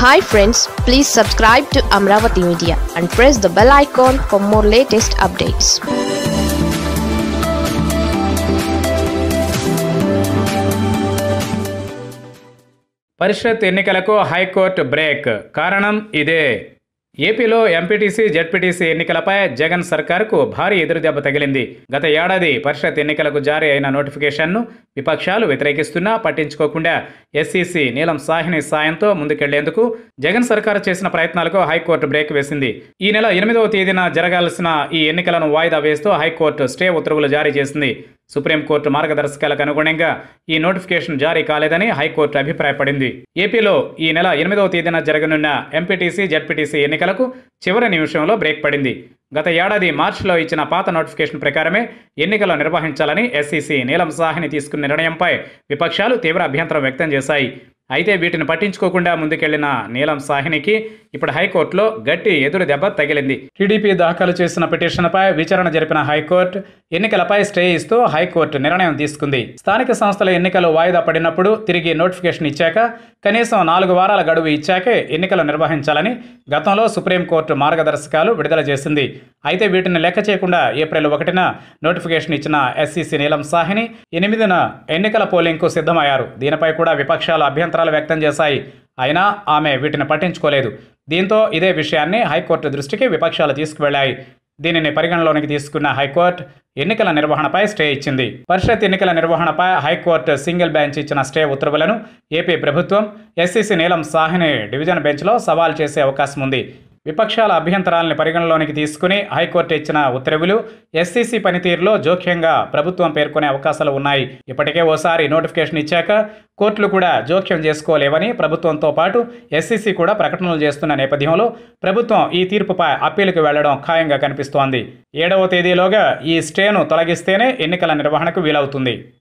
hi friends please subscribe to Amaravati media and press the bell icon for more latest updates Parishad ఎన్నికలకు high court break కారణం ఇదే ఏపీలో MPTC ZPTC ఎన్నికలపై జగన్ సర్కార్కు భారీ ఎదురుదెబ్బ తగిలింది గత ఏడాది పరిషత్ ఎన్నికలకు జారీ అయిన నోటిఫికేషన్ను విపక్షాలు వ్యతిరేకిస్తున్నా పట్టించుకోకుండా ఎస్సీసీ నీలం సాహిని సాయంతో ముందుకెళ్లేందుకు జగన్ సర్కారు చేసిన ప్రయత్నాలకు హైకోర్టు బ్రేక్ వేసింది ఈ నెల ఎనిమిదవ తేదీన జరగాల్సిన ఈ ఎన్నికలను వాయిదా వేస్తూ హైకోర్టు స్టే ఉత్తర్వులు జారీ చేసింది సుప్రీంకోర్టు మార్గదర్శకాలకు అనుగుణంగా ఈ నోటిఫికేషన్ జారీ కాలేదని హైకోర్టు అభిప్రాయపడింది ఏపీలో ఈ నెల ఎనిమిదవ తేదీన జరగనున్న ఎంపీటీసీ జెడ్పీటీసీ ఎన్నికలకు చివరి నిమిషంలో బ్రేక్ పడింది గత ఏడాది మార్చిలో ఇచ్చిన పాత నోటిఫికేషన్ ప్రకారమే ఎన్నికలు నిర్వహించాలని ఎస్సీసీ నీలం సాహిని తీసుకున్న నిర్ణయంపై విపక్షాలు తీవ్ర అభ్యంతరం వ్యక్తం చేశాయి అయితే వీటిని పట్టించుకోకుండా ముందుకెళ్లిన నీలం సాహినికి ఇప్పుడు హైకోర్టులో గట్టి ఎదురు దెబ్బ తగిలింది టీడీపీ దాఖలు చేసిన పిటిషన్పై విచారణ జరిపిన హైకోర్టు ఎన్నికలపై స్టే ఇస్తూ హైకోర్టు నిర్ణయం తీసుకుంది స్థానిక సంస్థల ఎన్నికలు వాయిదా పడినప్పుడు తిరిగి నోటిఫికేషన్ ఇచ్చాక కనీసం నాలుగు వారాల గడువు ఇచ్చాకే ఎన్నికలు నిర్వహించాలని గతంలో సుప్రీంకోర్టు మార్గదర్శకాలు విడుదల చేసింది అయితే వీటిని లెక్క చేయకుండా ఏప్రిల్ ఒకటిన నోటిఫికేషన్ ఇచ్చిన ఎస్సీసీ నీలం సాహిని ఎనిమిదిన ఎన్నికల పోలింగ్కు సిద్ధమయ్యారు దీనిపై కూడా విపక్షాలు అభ్యంతరాలు వ్యక్తం చేశాయి అయినా ఆమె వీటిని పట్టించుకోలేదు దీంతో ఇదే విషయాన్ని హైకోర్టు దృష్టికి విపక్షాలు తీసుకువెళ్లాయి దీనిని పరిగణలోనికి తీసుకున్న హైకోర్టు ఎన్నికల నిర్వహణపై స్టే ఇచ్చింది పరిషత్ ఎన్నికల నిర్వహణపై హైకోర్టు సింగిల్ బెంచ్ ఇచ్చిన స్టే ఉత్తర్వులను ఏపీ ప్రభుత్వం ఎస్సీసీ నీలం సాహ్ని డివిజన్ బెంచ్లో సవాల్ చేసే అవకాశం ఉంది విపక్షాల అభ్యంతరాలను పరిగణలోనికి తీసుకుని హైకోర్టు ఇచ్చిన ఉత్తర్వులు ఎస్సీసీ పనితీరులో జోక్యంగా ప్రభుత్వం పేర్కొనే అవకాశాలు ఉన్నాయి ఇప్పటికే ఓసారి నోటిఫికేషన్ ఇచ్చాక కోర్టులు కూడా జోక్యం చేసుకోలేవని ప్రభుత్వంతో పాటు ఎస్సీసీ కూడా ప్రకటనలు చేస్తున్న నేపథ్యంలో ప్రభుత్వం ఈ తీర్పుపై అప్పీలుకు వెళ్లడం ఖాయంగా కనిపిస్తోంది ఏడవ తేదీలోగా ఈ స్టేను తొలగిస్తేనే ఎన్నికల నిర్వహణకు వీలవుతుంది